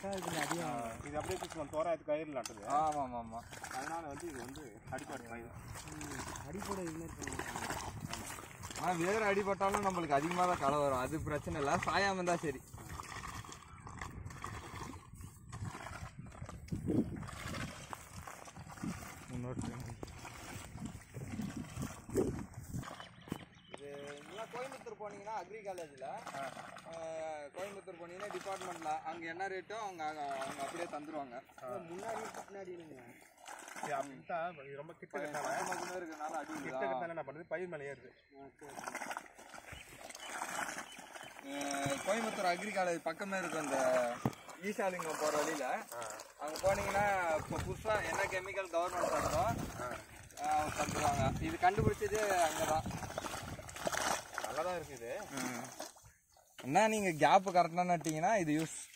கரெக்டாக இருக்குது அடியாக இது அப்படியே சுத்தம் தோராயத்து கயிறு நட்டுது ஆமாம் ஆமாம் ஆமாம் அதனால வந்து இது வந்து அடிப்பாடு பயிர் அடிப்படை இன்வெர்ட் ஆனால் வேறு அடிபட்டாலும் நம்மளுக்கு அதிகமாக தான் களை வரும் அது பிரச்சனை இல்லை சாயாமல் இருந்தால் சரி இது நீங்களாம் கோயம்புத்தூர் போனீங்கன்னா அக்ரி காலேஜில் கோயம்புத்தூர் போனீங்கன்னா டிபார்ட்மெண்ட்டில் அங்கே என்ன ரேட்டோ அவங்க அவங்க அப்படியே தந்துருவாங்க முன்னாடி பின்னாடி இது அப்படின்ட்டா இது ரொம்ப கிட்ட கட்டினால பக்கமாக இருக்கிறதுனால அடி கிட்ட விழுதா? கட்டினால என்ன பண்ணுது பயிர் மேலே ஏறுது அஹ் கோயம்புத்தூர் அக்ரி காலேஜ் பக்கமே இருக்கும் இந்த ஈசாலிங்கம் போகிற வழியில் அங்கே போனீங்கன்னா இப்போ புதுசாக என்ன கெமிக்கல் கவர்மெண்ட் தருதோ அஹ் தந்துடுவாங்க இது கண்டுபிடிச்சது அங்கே தான் நல்லா தான் இருக்குது என்ன நீங்கள் கேப்பு கரெக்டாக நட்டிங்கன்னா இது யூஸ்